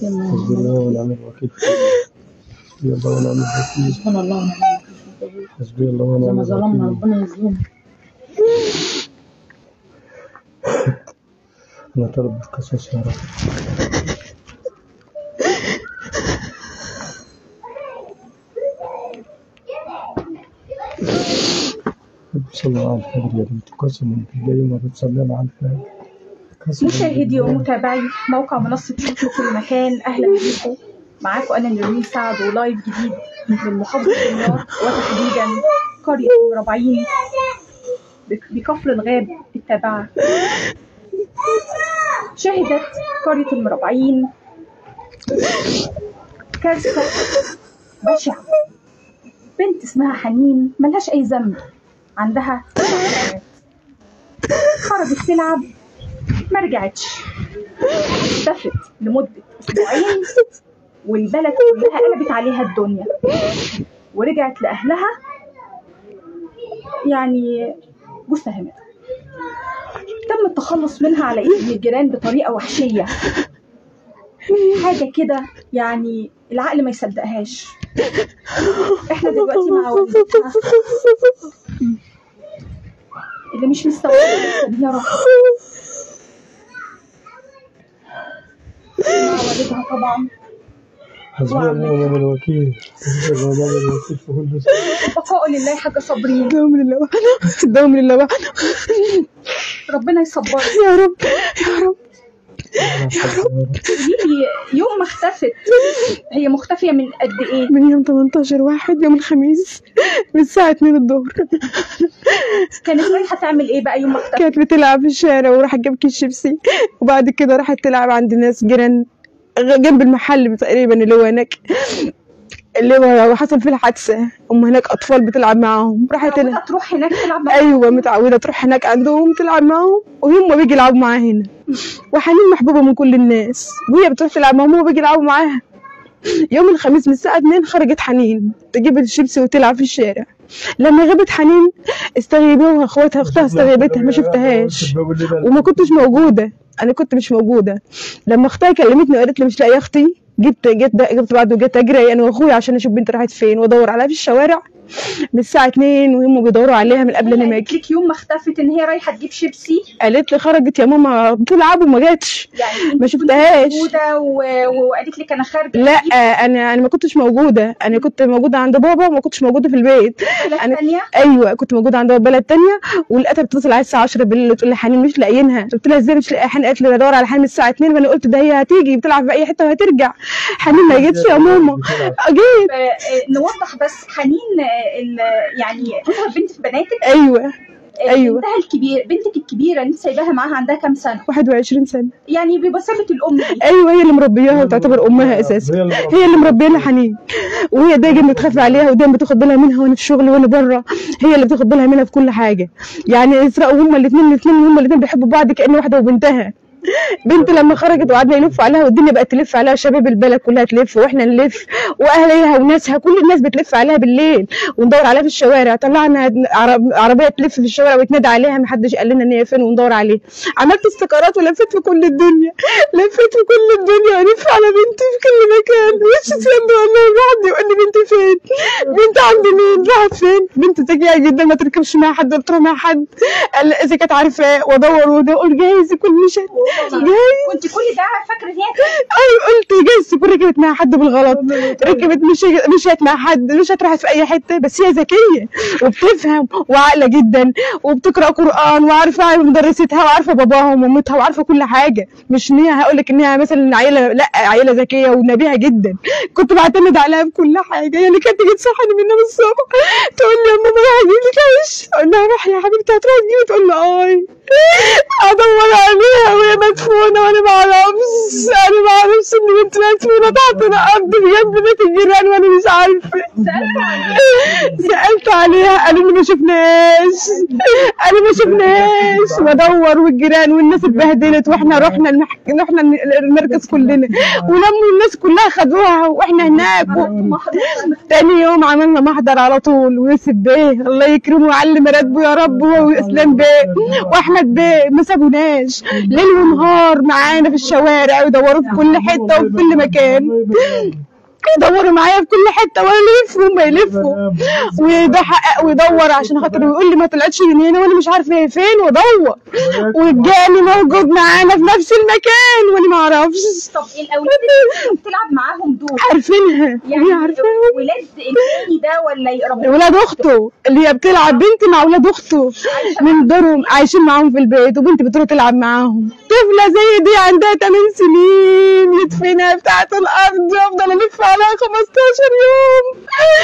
حسبي الله ونعم الوكيل حسبي الله ونعم الوكيل سبحان الله ونعم الوكيل حسبي الله ونعم لما ظلمنا الوكيل ربنا يظلمنا أنا طلب القصص يا رب صلى على الفجر يا بنت قسما بالله ما بتصلي على الفجر قسما مشاهدي بالله. ومتابعي موقع منصة يوتيوب في كل مكان أهلا بيكم معاكم أنا نرمين سعد ولايف جديد من محافظة دمياط وتحديدا قرية المربعين بك- بكفر الغاب التابعة شهدت قرية المربعين كارثة بشعة بنت اسمها حنين ملهاش أي ذنب عندها سبع سنوات خرجت تلعب ما رجعتش اختفت لمدة أسبوعين والبلد كلها قلبت عليها الدنيا ورجعت لأهلها يعني مساهمة تم التخلص منها على إيد الجيران بطريقة وحشية حاجة كده يعني العقل ما يصدقهاش احنا دلوقتي مع والدتها اللي مش مستوعبة لسه دي يا رب مع والدها طبعا حسبي الله ونعم الوكيل حسبي الله ونعم الوكيل في كل شيء بقاء لله يا حاجة صابرين دوم لله وحده دوم لله وحده ربنا يصبرك يا رب يا رب قوليلي يوم ما اختفت هي مختفية من قد ايه؟ من يوم 18 واحد يوم الخميس من الساعة 2 الظهر كانت رايحة تعمل ايه بقى يوم ما اختفت؟ كانت بتلعب في الشارع وراحت جاب كيس شيبسي وبعد كده راحت تلعب عند ناس جيران غ- جنب المحل تقريبا اللي هو هناك اللي هو حصل فيه الحادثة هم هناك أطفال بتلعب معاهم راحت تلعب متعودة تروح هناك تلعب مع ايوه متعوده تروح هناك عندهم تلعب معاهم وهم بيجي يلعبوا معاها هنا وحنين محبوبه من كل الناس وهي بتروح تلعب معاهم وهو بيجي يلعبوا معاها يوم الخميس من الساعه 2 خرجت حنين تجيب الشيبسي وتلعب في الشارع لما غابت حنين استغيبوها اخواتها اختها استغيبتها ما شفتهاش وما كنتش موجوده انا كنت مش موجوده لما اختها كلمتني وقالت لي مش لاقيه اختي جيت جيت جبت بعد وجيت اجري انا واخويا عشان اشوف بنتي راحت فين وادور عليها في الشوارع من الساعه 2 وهم بيدوروا عليها من قبل انا ما قالت اجي لك يوم ما اختفت ان هي رايحة تجيب شيبسي قالت لي خرجت يا ماما بتلعب وما جاتش يعني انت ما كنت شفتهاش موجودة و- وقالت لك انا خارجة لا انا انا ما كنتش موجوده انا كنت موجوده عند بابا وما كنتش موجوده في البيت بلد أنا- تانية ايوه كنت موجوده عند بلد تانية ولقيتها بتتصل على الساعه 10 بالليل تقول لي حنين مش لاقيينها قلت لها ازاي مش لاقيه حنين قالت لي بدور على حنين من الساعه 2 فانا قلت ده هي هتيجي بتلعب في اي حته وهترجع حنين ما جتش يا ماما جيت آه، آه، نوضح بس حنين آه، ال- يعني اصغر بنت في بناتك ايوه آه، أيوة. بنتها الكبير بنتك الكبيرة اللي انت سايباها معاها عندها كام سنة؟ 21 سنه يعني بمثابة الأم دي ايوه هي اللي مربياها وتعتبر امها اساسا هي اللي هي اللي مربيانا حنين وهي دايما بتخاف عليها ودايما بتاخد بالها منها وانا في الشغل وانا بره هي اللي بتاخد بالها منها في كل حاجه يعني اسراء وهما الاثنين الاثنين هما الاثنين بيحبوا بعض كأن واحده وبنتها بنت لما خرجت وقعدنا نلف عليها والدنيا بقت تلف عليها شباب البلد كلها تلف واحنا نلف واهليها وناسها كل الناس بتلف عليها بالليل وندور عليها في الشوارع طلعنا عرب- عربيه تلف في الشوارع وتنادى عليها محدش قال لنا ان هي فين وندور عليها عملت استيكرات ولفيت في كل الدنيا لفيت في كل الدنيا والف على بنتي في كل مكان وش اسلام بقول له لوحدي يقول لي بنتي فين بنتي عند مين راحت فين بنتي ذكيه جدا ما تركبش مع حد ولا تروح مع حد قال لي اذا كانت عارفاه وادور وده اقول جايز يكون مشت جايز كنت كل ده فاكرة ان هي ايوه قلت جايز تكون ركبت مع حد بالغلط ركبت مش مشيت مع حد مشيت راحت في اي حته بس هي ذكيه وبتفهم وعاقله جدا وبتقرا قران وعارفه مدرستها وعارفه باباها ومامتها وعارفه كل حاجه مش ان هي هقول لك انها مثلا عيله لا عيله ذكيه ونبيهه جدا كنت بعتمد عليها في كل حاجه يعني كانت تيجي تصحني من النوم الصبح تقول لي يا ماما انا هجيب لك عيش اقول لها روحي يا حبيبتي هتروحي تجيبي تقول لي اي ادور عليها وهي مدفونه وانا ما اعرفش انا ما اعرفش ان بنتي مدفونه تحت الارض بجنب بيت الجيران وانا مش عارفه سالت عليها قالوا لي ما شفناش قالوا ما شفناش بدور والجيران والناس اتبهدلت واحنا رحنا المح... رحنا المركز كلنا ولموا الناس كلها خدوها واحنا هناك و... تاني يوم عملنا محضر على طول ويوسف بيه الله يكرمه ويعلي مراتبه يا رب هو واسلام بيه واحمد بيه ما سابوناش ليل ونهار معانا في الشوارع ويدوروا في كل حته وفي كل مكان يدوروا معايا في كل حته وانا الف وهم يلفوا وده حقق ويدور عشان خاطر يقول لي ما طلعتش من هنا وانا مش عارفه هي فين وادور والجاني موجود معانا في نفس المكان وانا ما اعرفش طب الاولاد اللي كنت بتلعب معاهم دول عارفينها هي يعني عارفاهم ولاد التاني ده ولا يقربوا ولاد اخته اللي هي بتلعب بنت مع ولاد اخته من دورهم عايشين معاهم في البيت وبنت بتروح تلعب معاهم طفله زي دي عندها 8 سنين يدفنها بتاعت الارض وافضل الف عليها 15 يوم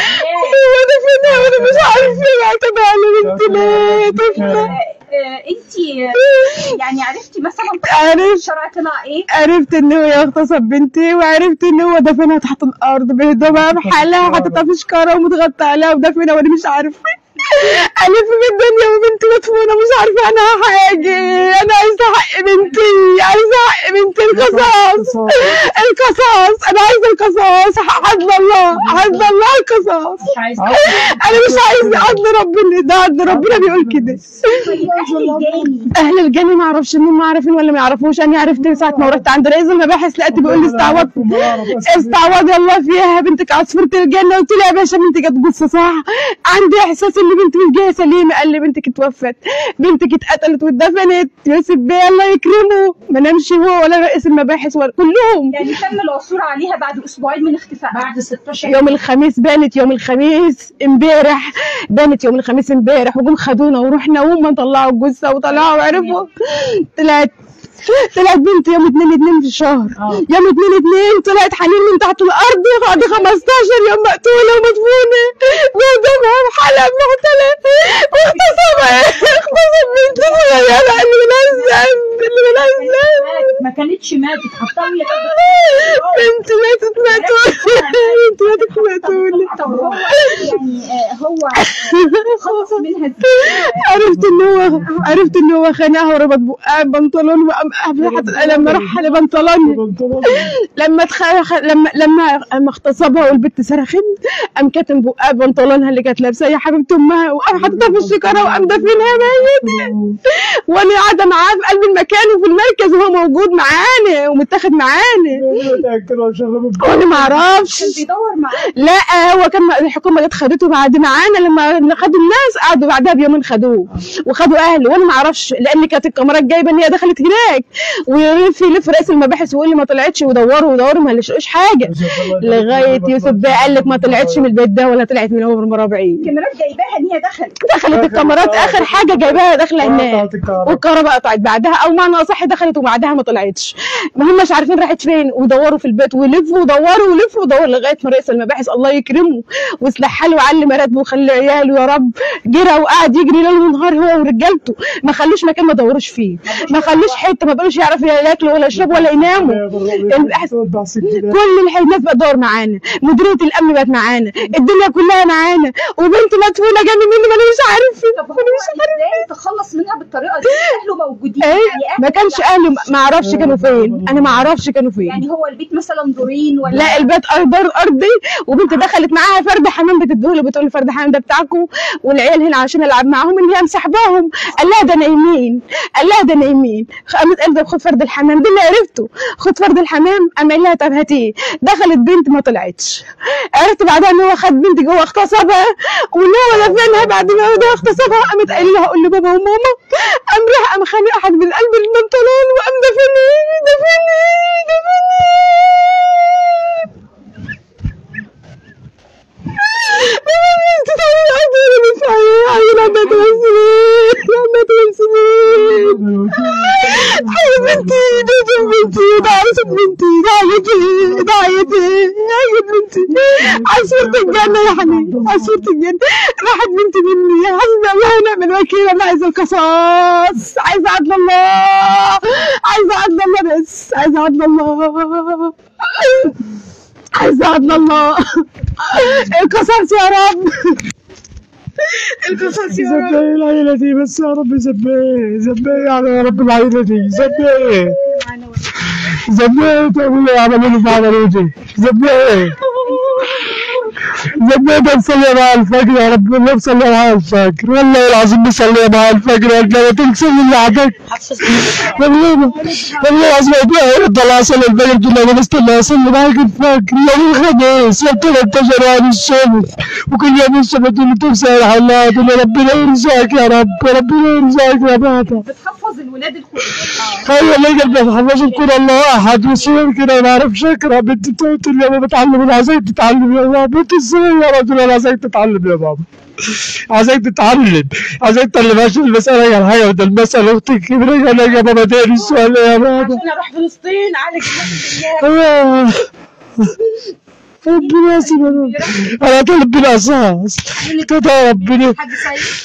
ودفنها وانا مش عارفه بعتبها لبنت ليه طفله انت يعني عرفتي مثلا عرفت الشرع طلع ايه عرفت ان هو اغتصب بنتي وعرفت ان هو دفنها تحت الارض بهدومها بحالها حاططها في شكاره ومتغطى عليها ودفنها وانا مش عارفه الف في الدنيا وبنتي مدفونه مش عارفه عنها حاجه انا عايزه حق بنتي عايزه حق بنتي القصاص القصاص انا عايزه القصاص عدل الله عدل الله القصاص مش عايز انا مش عايزه عدل ربنا ده عدل ربنا بيقول كده اهل الجاني اهل الجنة ما اعرفش انهم عارفين ولا ما يعرفوش انا عرفت ساعه ما رحت عند رئيس المباحث لقيت بيقول لي استعوض استعوض الله فيها بنتك عصفورة الجنة قلت له يا باشا بنتك هتبص صح عندي احساس ان بنتي مش جايه سليمه قال لي بنتك اتوفت بنتك اتقتلت واتدفنت يوسف بيه الله يكرمه ما نامش هو ولا رئيس المباحث ولا كلهم يعني تم العثور عليها بعد اسبوعين من اختفائها بعد 16 يوم الخميس بانت يوم الخميس امبارح بانت يوم الخميس امبارح وجم خدونا ورحنا وهم طلعوا الجثه وطلعوا وعرفوا طلعت طلعت بنت يوم اتنين اتنين في الشهر اه. يوم اتنين اتنين طلعت حنين من تحت الارض بعد 15 يوم مقتوله ومدفونه قدامها بحلقه مختلف واغتصبها اغتصب بنت صغيره اللي ملهاش ذنب اللي ملهاش ذنب ما كانتش ماتت حطها لي بنت ماتت ماتولة بنت ماتت ماتولة طب هو يعني آه، هو آه، خلص منها ازاي عرفت ان هو عرفت ان هو خانقها وربط بقها بنطلون وقام حط- لما راح لبنطلون لما تخ... لما لما لما اغتصبها والبت صرخت قام كاتم بقها بنطلونها اللي كانت لابساه يا حبيبه امها وقام حاططها في الشكاره وقام دافنها ميت وانا قاعده معاه في قلب المكان وفي المركز وهو موجود معانا ومتاخد معانا وانا ما اعرفش كان بيدور معاه لا هو كان الحكومه جت خدته بعد معانا لما خدوا الناس قعدوا بعدها بيومين خدوه وخدوا اهله وانا ما اعرفش لان كانت الكاميرات جايبه ان هي دخلت هناك ويلف يلف رئيس المباحث ويقول لي ما طلعتش ودوروا ودوروا ما لقوش حاجه لغايه يوسف بقى قال لك ما طلعتش من البيت ده ولا طلعت من عمر مرابعين الكاميرات جايباها ان هي دخلت دخلت الكاميرات اخر حاجه جايباها داخله هناك والكهرباء قطعت بعدها او معنى اصح دخلت وبعدها ما طلعتش ما هم مش عارفين راحت فين ودوروا في البيت ولفوا ودوروا ولفوا ودوروا لغايه ما رئيس المباحث الله يكرمه وسلح له وعلي مراتبه وخلي عياله يا رب جرى وقعد يجري ليل ونهار هو ورجالته ما خلوش مكان ما دوروش فيه ما خلوش حته ما بقوش يعرفوا ياكلوا ولا يشربوا ولا يناموا كل الح- الناس بقت تدور معانا مديريه الامن بقت معانا الدنيا كلها معانا وبنت مدفونه جنب مني ما انا مش عارفه طب هو انا مش عارفه ازاي تخلص منها بالطريقه دي اهله موجودين ايه يعني ما أهله كانش اهلي ما اعرفش كانوا فين انا ما اعرفش كانوا فين يعني هو البيت مثلا دورين ولا لا البيت دار ارضي وبنت دخلت معاها فرد حمام بتديهوله بتقول فرد حمام ده بتاعكم والعيال هنا عشان العب معاهم ان هي مسحباهم قال لها ده نايمين قال لها ده نايمين قامت قالت طب خد فرد الحمام ده اللي عرفته خد فرد الحمام قام قال لها طب هاتيه دخلت بنت ما طلعتش عرفت بعدها ان هو خد بنت جوه اغتصبها وان هو دفنها بعد ما هو ده اغتصبها قامت قال لها قول لبابا وماما قام راح قام خانق حد من قلب البنطلون وقام دفني دفني دفني عندها ثمان سنين عندها ثمان سنين حبيبي بنتي ده بنتي ده عروسة بنتي ده عيتي ده عيتي يا بنتي عصفورة الجنة يا حنين عصفورة الجنة راحت بنتي مني حسبي الله ونعم الوكيل انا عايزة القصاص عايزة عدل الله عايزة عدل الله بس عايزة عدل الله عايزة عدل الله القصاص يا رب القصاص يا رب زبي العيلة دي بس يا رب زبي زبي يعني يا رب العيلة دي زبي زبي تقول لي عملوا لي في عمليتي زبي زبي بنصلي مع الفجر يا رب والله بصلي مع الفجر والله العظيم بصلي مع الفجر والله تكسر اللي عندك والله والله العظيم ابويا طلع اصلي الفجر تقول لي انا بستنى اصلي معاك الفجر يوم الخميس يوم 13 يوم الصبح وكل يوم الصبح تقول لي تكسر الله تقول لي ربنا يرزقك يا رب ربنا يرزقك يا بابا بتحفظ الولاد القرآن ايوه اللي قلبي حفظ اذكر الله احد وصير كده ما اعرفش اقرا بنت تقول لي انا بتعلم انا عايزك تتعلم يا بابا بنت ازاي يا رجل انا عايزك تتعلم يا بابا عايزك تتعلم عايزك تتعلمهاش المسألة يا حاجة ده المسألة أختك كبيرة أنا يا بابا داري السؤال يا بابا عشان اروح فلسطين عالج الناس بالله آه. ربنا يسلمك أنا طالب بالأساس كده ربنا حاج سيد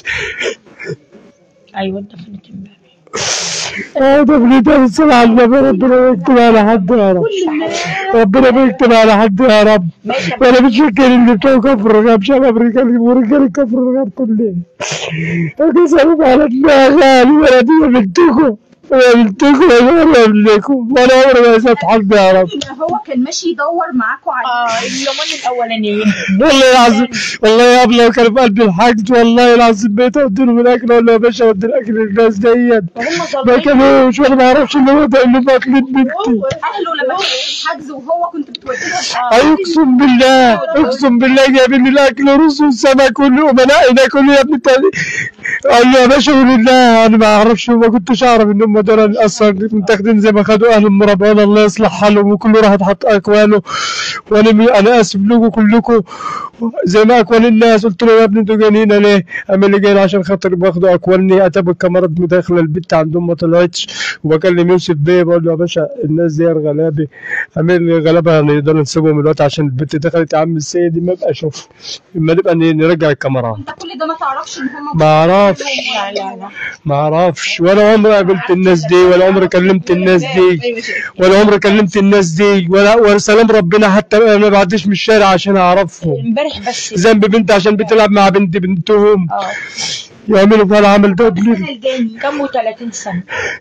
ايوه انت فين امبارح آه ده ابني ده الصلاة على النبي ربنا يكتب على حد يا رب ربنا بيكتب على حد يا رب وانا متشكر اللي بتوع كفر الرقاب شباب رجال ورجال كفر الرقاب كلهم اقسم على النغالي ولا دي بنتكم ولا بنتكم ولا ابنكم ولا عمري ما شفت حد يا رب إن هو كان ماشي يدور معاكم على اه اليومين الاولانيين والله العظيم والله يا ابني لو كان في قلبي الحاج والله العظيم بيت اودي له من اكل ولا يا باشا اودي الاكل للناس ديت وهم ما ظالمين كانوش وانا ما اعرفش اللي هو ده اللي ماكلين بنتي اهله لما كان الحجز وهو كنت بتودي له اقسم بالله اقسم بالله جايبين لي الاكل ورز وسمك والامناء كله يا ابني تاني قال له يا باشا لله انا ما اعرفش ما كنتش اعرف ان هم دول اصلا متاخدين زي ما خدوا اهل المربعون الله يصلح حالهم وكله راح حط اكواله وانا انا اسف لكم كلكم زي ما اكوان الناس قلت له يا ابني انتوا جايين هنا ليه؟ قام اللي جايين عشان خاطر باخدوا اكواني اتابع الكاميرات مداخله البت عندهم ما طلعتش وبكلم يوسف بيه بقول له يا باشا الناس دي غلابه قام اللي غلابه نقدر نسيبهم دلوقتي عشان البت دخلت يا عم السيد ما ابقى اشوف اما نبقى ن- نرجع الكاميرات انت كل ده ما تعرفش ان هم ما اعرفش لا لا لا ما اعرفش ولا عمري قابلت الناس دي ولا عمري كلمت الناس دي ولا عمري كلمت الناس دي ولا ولا سلام ربنا حتى انا ما بعديش من الشارع عشان اعرفهم امبارح بس ذنب بنت عشان بتلعب مع بنت بنتهم اه يعملوا فيها العمل ده ليه؟ الجاني كم 30 سنه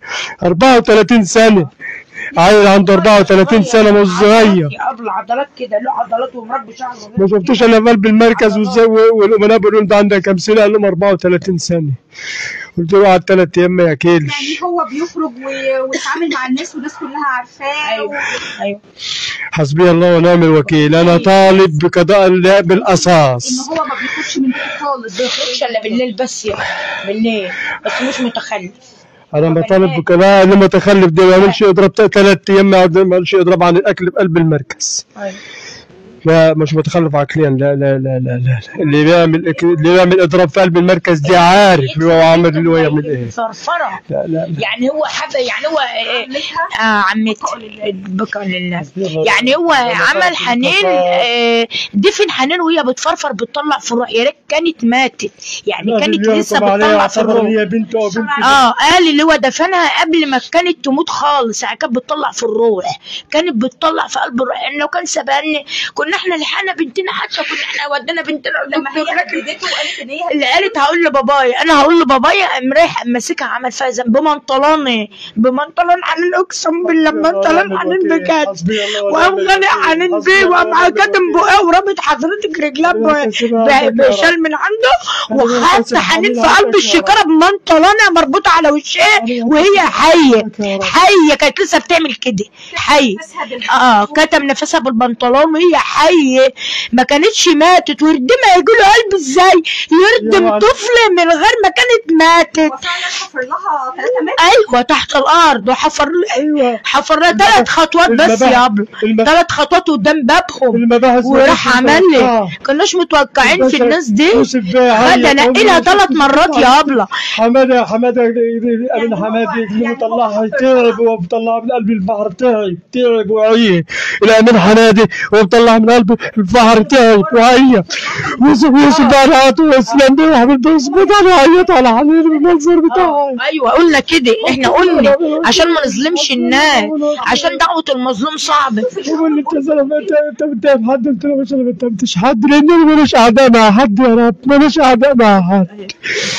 34 سنة عيل عنده 34 سنة مش صغير قبل عضلات كده له عضلات ومربي شعره ما شفتوش انا في قلب المركز وازاي والامناء بيقولوا انت عندك كام سنة قال لهم 34 سنة قلت له قعد ثلاث ايام ما يعني ياكلش هو بيخرج و- ويتعامل مع الناس والناس كلها عارفاه ايوه ايوه حسبي الله ونعم الوكيل انا طالب بقضاء الله ان بالاساس هو ما بيخرجش من بيته خالص بيخرجش الا بالليل بس يا بالليل بس مش متخلف انا بطالب بقضاء اللي متخلف ده ما يعملش يضرب ثلاث ايام ما يعملش يضرب عن الاكل بقلب المركز ايوه لا مش متخلف عقليا لا لا لا لا, لا. اللي بيعمل اللي بيعمل اضراب في قلب المركز دي عارف هو عامل اللي هو يعمل ايه فرفره لا لا يعني هو حب يعني هو آه، آه عمتي بكى لله لا. يعني هو عمل حنين آه دفن حنين وهي بتفرفر بتطلع في الروح يا ريت كانت ماتت يعني كانت لسه بتطلع في الروح هي بنته او بنت اه قال اللي هو دفنها قبل ما كانت تموت خالص يعني كانت بتطلع في الروح كانت بتطلع في قلب الروح يعني لو كان سبقني كنا احنا لحقنا بنتنا حتى كنا احنا ودينا بنتنا لما هي للدكتور لكن هددته وقالت ان هي اللي قالت هقول لبابايا انا هقول لبابايا قام رايح ماسكها عمل فيها ذنب بمنطلوني بمنطلون حنين اقسم بالله بمنطلون حنين بجد وقام غني حنين بيه وقام كاتم بقاه ورابط حضرتك رجلها ب- ب- بشال من عنده وخدت حنين في قلب الشكاره بمنطلونها مربوطه على وشها وهي حيه حيه كانت لسه بتعمل كده حيه تسهد اه كتم نفسها بالبنطلون وهي حيه حيه ما كانتش ماتت ويردمها يجيله قلب ازاي يردم معلم. طفل من غير ما كانت ماتت وفعلا حفر لها 3 متر ايوه تحت الارض وحفر ايوه حفر لها ثلاث خطوات بس المباحث- يا ابله المباحث- ثلاث خطوات قدام بابهم المباحث وراح عمل لي آه. كناش متوقعين في الناس دي يوسف بيه خد عيط. انقي لها ثلاث مرات يا ابله حماده حماده ابن حماده اللي مطلعها تعب ومطلعها من قلب البحر تعب تعب وعيه الى من حنادي ومطلعها من قلب البحر تعب وعيه يوسف يوسف بقى عيط واسلام بيه وحمد بيه يثبت على عيط على حنين المنظر بتاعها ايوه قلنا كده احنا قلنا عشان ما نظلمش الناس عشان دعوه المظلوم صعبه هو اللي انت زلمه انت انت بتتهم حد قلت له مش انا ما اتهمتش حد لان انا ماليش اعداء مع حد يا رب ماليش اعداء مع حد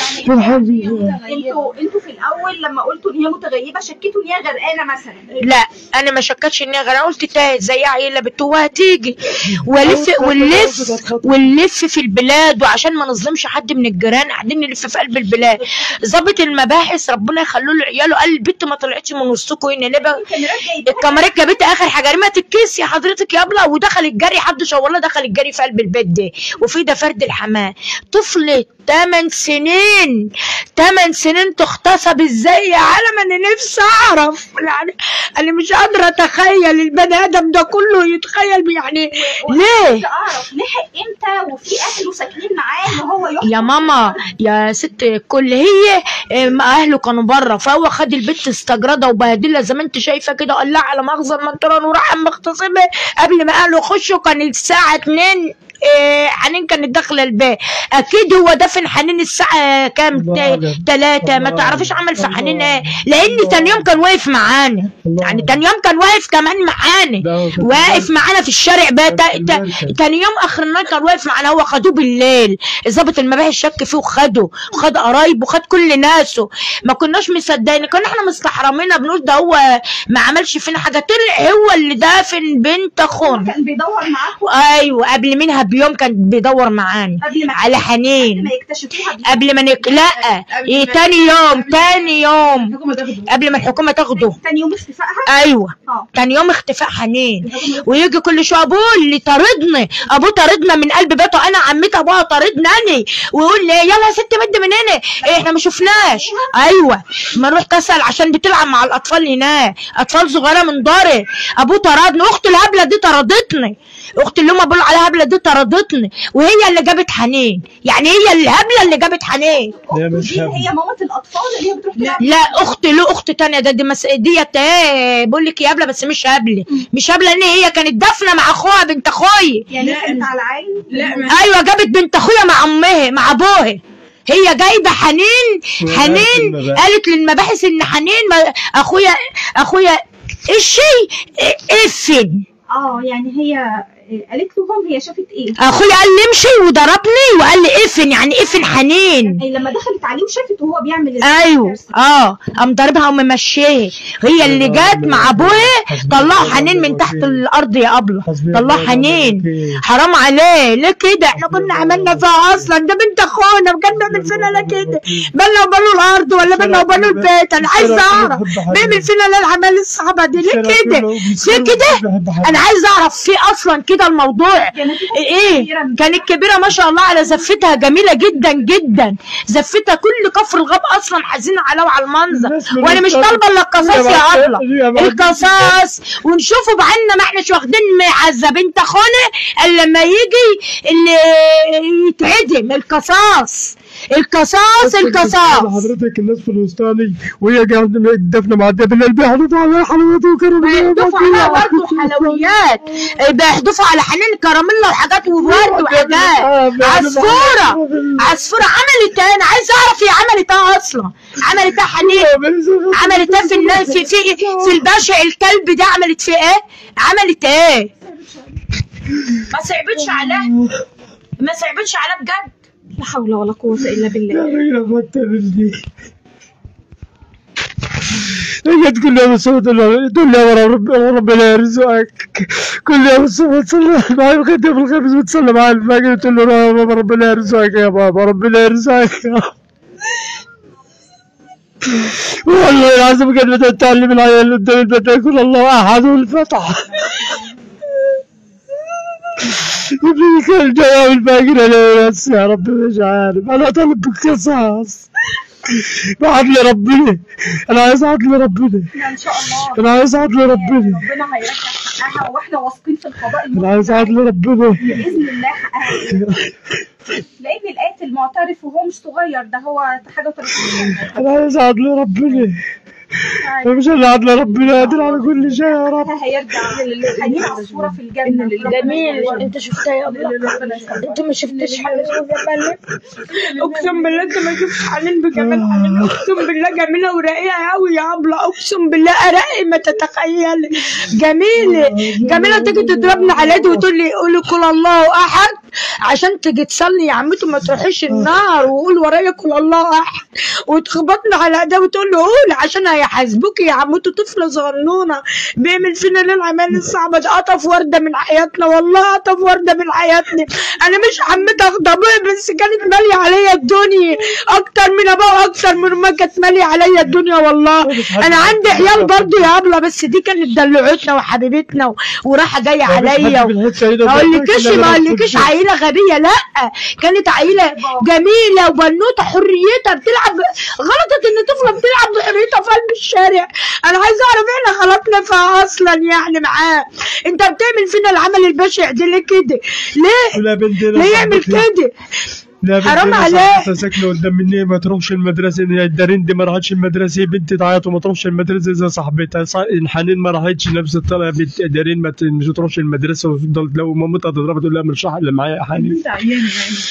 الحمد لله انتوا انتوا في الاول لما قلتوا ان هي متغيبه شكيتوا ان هي غرقانه مثلا لا انا ما شكتش ان هي غير انا قلت تاهت زي عيله بنت وهتيجي ولف ونلف ونلف في البلاد وعشان ما نظلمش حد من الجيران قاعدين نلف في قلب البلاد ظابط المباحث ربنا يخلوا له عياله قال البت ما طلعتش من وسطكم هنا نبقى الكاميرات جايباها الكاميرات جابت اخر حاجه رمت الكيس يا حضرتك يا ابله ودخل الجري حد شاور دخل الجري في قلب البيت ده وفي ده فرد الحماه طفل 8 سنين 8 سنين تغتصب ازاي يا عالم انا نفسي اعرف يعني انا مش قادره اتخيل البني ادم ده كله يتخيل يعني ليه عايزة اعرف لحق امتى وفي اهله ساكنين معاه ان هو يحكم يا ماما يا ست الكل هي آه، ما اهله كانوا بره فهو خد البت استجردها وبهدلها زي ما انت شايفه كده قال لها على مخزن المنطقه وراح مغتصبها قبل ما اهله يخشوا كان الساعه 2 إيه حنين كانت داخله البيت اكيد هو دفن حنين الساعه كام الله أعلم. ثلاثة ما الله تعرفيش أعلم. عمل في الله حنين ايه أعلم. لان تاني يوم كان واقف معانا الله يعني أعلم. تاني يوم كان واقف كمان معانا ده هو في واقف المركز. معانا في الشارع بقى تا- في تا- المركز. تاني يوم اخر النهار كان واقف معانا هو خدوه بالليل ظابط المباحث شك فيه وخده وخد قرايبه وخد كل ناسه ما كناش مصدقين كنا احنا مستحرمين بنقول ده هو ما عملش فينا حاجه طلع هو اللي دافن بنت اخونا كان بيدور معاكم ايوه قبل منها بيوم كان بيدور معانا قبل ما على قبل حنين ما يكتشفوها بيه. قبل ما نك... لا إيه تاني يوم تاني يوم قبل ما الحكومه تاخده تاني يوم استيفائها ايوه اه تاني يوم اختفاء حنين ويجي كل شويه ابوه اللي طاردني ابوه طاردنا من قلب بيته انا عمتي ابوها طاردني ويقول لي يلا يا ست مد من هنا إيه احنا ما شفناش ايوه ما نروح تسال عشان دي تلعب مع الاطفال هناك اطفال صغيره من داري ابوه طردني اختي الهبله دي طردتني اختي اللي هم بيقولوا عليها هبله دي طردتني وهي اللي جابت حنين يعني هي الهبله اللي جابت حنين لا مش دي هبل. هي مامة الاطفال اللي هي بتروح تلعب لا اختي له اخت تانية ده دي مس... ديت ايه بقول لك يا هبله بس مش هبله مش هبله ان هي كانت دافنه مع اخوها بنت اخويا يعني كانت على العين لا ايوه جابت بنت اخويا مع امها مع ابوها هي جايبه حنين وراحت حنين للمباحث. قالت للمباحث ان حنين ما اخويا اخويا الشيء افن اه يعني هي قالت لهم هي شافت ايه اخويا قال لي امشي وضربني وقال لي افن يعني افن حنين أي لما دخلت عليه وشافت وهو بيعمل ال- ايوه اه قام ضاربها وممشيها هي اللي جت مع ابوها طلعوا حنين من تحت الارض يا ابله طلعوا حنين حرام عليه ليه كده احنا كنا عملنا فيها اصلا ده بنت اخونا وكان بيعمل فينا لا كده بالنا وباله الارض ولا بالنا وباله البيت انا عايزه اعرف بيعمل فينا لا العمال الصعبه دي ليه كده ليه كده انا عايزه اعرف في اصلا كده الموضوع ايه كانت كبيره ما شاء الله على زفتها جميله جدا جدا زفتها كل كفر الغاب اصلا حزينه على وعلى المنظر وانا مش طالبه الا القصاص يا ابله القصاص ونشوفه بعنا ما احناش واخدين معزه بنت اخونا الا لما يجي اللي يتعدم القصاص القصاص القصاص حضرتك الناس في الوسطاني وهي قاعده دفنه معديه بالليل بيحلفوا على حلويات وكرم بيحدفوا عليها برضه حلويات بيحدفوا على حنين كراميلا وحاجات وورد وحاجات عصفوره عصفوره عملت ايه انا عايزه اعرف هي عملت ايه اصلا عملت ايه حنين عملت ايه في الناس في في في البشع الكلب ده عملت فيه ايه عملت ايه ما صعبتش عليه ما صعبتش عليه بجد لا حول ولا قوة الا بالله هي تقول لها بس تقول لها رب ربنا يرزقك كل يوم الصبح تصلي معي الخدمة الخمس وتصلي معي الفجر تقول له يا بابا ربنا يرزقك يا بابا ربنا يرزقك يا بابا. والله العظيم كان بدأت تعلم العيال اللي قدام البيت يقول الله احد والفتح ابني كان جاي الباقي انا بس يا رب مش عارف انا طالب بالقصاص بعد لربنا انا عايز عدل ربنا ان شاء الله انا عايز عدل ربنا ربنا هيرجع حقها واحنا واثقين في القضاء انا عايز المصري عدل ربنا باذن الله حقها لان القاتل معترف وهو مش صغير ده هو حاجه و30 انا عايز عدل ربنا انا مش انا عدل ربنا قادر على كل شيء يا رب هيرجع حنين عصفوره في الجنه جميل انت شفتها يا ابله انت ما شفتش حنين بجمال اقسم بالله انت ما شفتش حنين بجمال حنين اقسم بالله جميله ورقيقه قوي يا ابله اقسم بالله ارقي ما تتخيلي جميله جميله تيجي تضربني على ايدي وتقول لي قولي قول الله احد عشان تيجي تصلي يا عمتي ما تروحيش النار وقول ورايا قول الله احد وتخبطني على ايديها وتقول له قولي عشان هيحاسبوكي يا عمتي طفله صغنونه بيعمل فينا ليه العمال الصعبه دي قطف ورده من حياتنا والله قطف ورده من حياتنا انا مش عمتي اخد ابويا بس كانت ماليه عليا الدنيا اكتر من ابويا واكتر من ما كانت ماليه عليا الدنيا والله انا عندي عيال برضو يا ابله بس دي كانت دلعتنا وحبيبتنا و- وراحه جايه عليا و... ما اقولكش ما اقولكش عيله غبيه لا كانت عيله جميله وبنوته حريتها بتلعب غلطت ان طفله بتلعب بحريتها في قلب الشارع انا عايزه اعرف احنا غلطنا فيها اصلا يعني معاه انت بتعمل فينا العمل البشع ده ليه كده ليه لا بنتي ليه يعمل كده لا بنتي حرام أنا عليك. صاحبتها ساكنه قدام مني ما تروحش المدرسه إن الدارين دي ما راحتش المدرسه بنتي تعيط وما تروحش المدرسه زي صاحبتها صا- الحنين ما راحتش نفس الطلب بنت دارين ما ت- مش تروحش المدرسه وتفضل لو مامتها تضربها تقول لها مش راح اللي معايا يا حنين انت عيان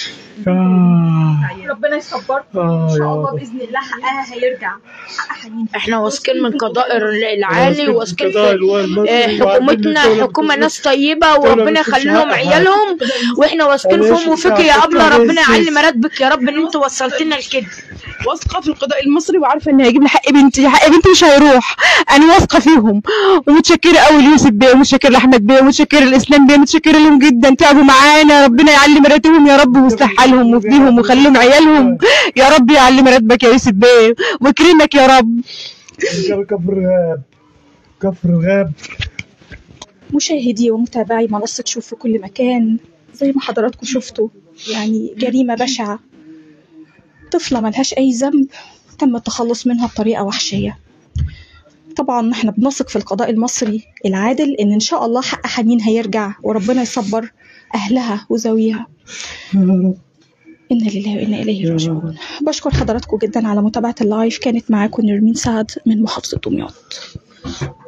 آه. ربنا يصبركم آه ان شاء يا الله رب. باذن الله حقها هيرجع حق حنين احنا واثقين من قضاء العالي واثقين قضاء في الوالي المصري آه، وعارفين حكومتنا الدولة حكومه بتسلك- ناس طيبه الدولة وربنا بتسلك يخلي لهم حقها. عيالهم واحنا واثقين معلش فيهم وفيك بتاع يا ابله شكرا ربنا يا يعلي سيس. مراتبك يا رب ان انت وصلتنا لكده واثقه في القضاء المصري وعارفه ان هيجيب لي حق بنتي حق بنتي مش هيروح انا واثقه فيهم ومتشكره قوي ليوسف بيه ومتشكره لاحمد بيه ومتشكره لاسلام بيه متشكره لهم جدا تعبوا معانا ربنا يعلي مراتبهم يا رب ويصلح حالهم ويفديهم ويخليهم عيالهم يا رب يعلي مراتبك يا يوسف بيه ويكرمك يا رب كفر غاب كفر غاب مشاهدي ومتابعي منصة شوف في كل مكان زي ما حضراتكم شفتوا يعني جريمة بشعة طفلة ملهاش أي ذنب تم التخلص منها بطريقة وحشية طبعا احنا بنثق في القضاء المصري العادل ان ان شاء الله حق حنين هيرجع وربنا يصبر اهلها وذويها انا لله وانا اليه راجعون بشكر حضراتكم جدا على متابعة اللايف كانت معاكم نرمين سعد من محافظة دمياط